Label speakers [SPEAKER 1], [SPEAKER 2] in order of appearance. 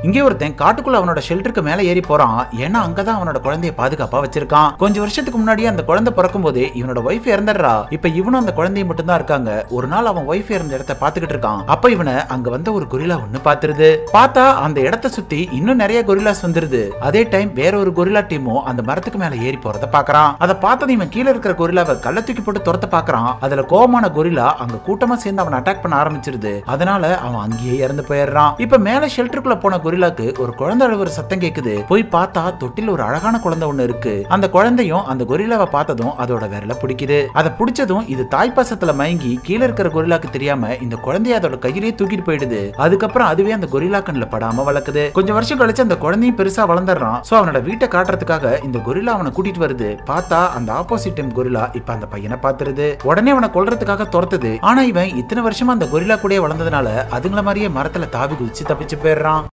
[SPEAKER 1] இங்கே ஒருத்தன் காட்டுக்குள்ள அவனோட ஷெல்டருக்கு மேல ஏறி போறான் ஏன்னா அங்கதான் அவனோட குழந்தைய பாதுகாப்பா வச்சிருக்கான் கொஞ்சம் வருஷத்துக்கு முன்னாடியே அந்த குழந்தை பிறக்கும் போதே இவனோட ஒய்ஃப் இறந்துடுறா இப்ப இவனும் அந்த குழந்தையும் மட்டும் தான் இருக்காங்க ஒரு நாள் அவன் ஒய்ஃப் இறந்த இடத்த பாத்துக்கிட்டு இருக்கான் அப்ப இவனை அங்க வந்த ஒரு கொரிலா ஒண்ணு பாத்துருது பார்த்தா அந்த இடத்த சுத்தி இன்னும் நிறைய கொரிலாஸ் வந்துருது அதே டைம் வேற ஒரு கொரிலா டீமும் அந்த மரத்துக்கு மேல ஏறி போறத பாக்குறான் அதை பார்த்தது இவன் கீழே இருக்கிற கொரிலாவை கள்ள தூக்கி போட்டு துரத்த பாக்குறான் அதுல கோபமான கொரிலா அங்க கூட்டமா சேர்ந்து அவனை அட்டாக் பண்ண ஆரம்பிச்சிருது அதனால அவன் அங்கேயே இறந்து போயிடுறான் இப்ப மேல ஷெல்டருக்குள்ள போன கொரிலாக்கு ஒரு குழந்தை அழுவுற சத்தம் கேக்குது போய் பார்த்தா தொட்டில் ஒரு அழகான குழந்தை ஒண்ணு இருக்கு அந்த குழந்தையும் அந்த கொரிலாவை பார்த்ததும் அதோட விரல பிடிக்குது அதை பிடிச்சதும் இது தாய்ப்பாசத்துல மயங்கி கீழே இருக்கிற கொரிலாக்கு தெரியாம இந்த குழந்தைய அதோட கையிலேயே தூக்கிட்டு போயிடுது அதுக்கப்புறம் அதுவே அந்த கொரிலா கண்ணுல படாம வளர்க்குது கொஞ்சம் வருஷம் கழிச்சு அந்த குழந்தையும் பெருசா வளர்ந்துடுறான் சோ அவனோட வீட்டை காட்டுறதுக்காக இந்த கொரிலா அவனை கூட்டிட்டு வருது பார்த்தா அந்த ஆப்போசிட் டைம் கொரிலா இப்ப அந்த பையனை பாத்துருது உடனே அவனை கொல்றதுக்காக துரத்துது ஆனா இவன் இத்தனை வருஷமா அந்த கொரிலா கூடயே வளர்ந்ததுனால அதுங்கள மாதிரியே மரத்துல தாவி குதிச்சு தப்பிச்சு போயிடுறான்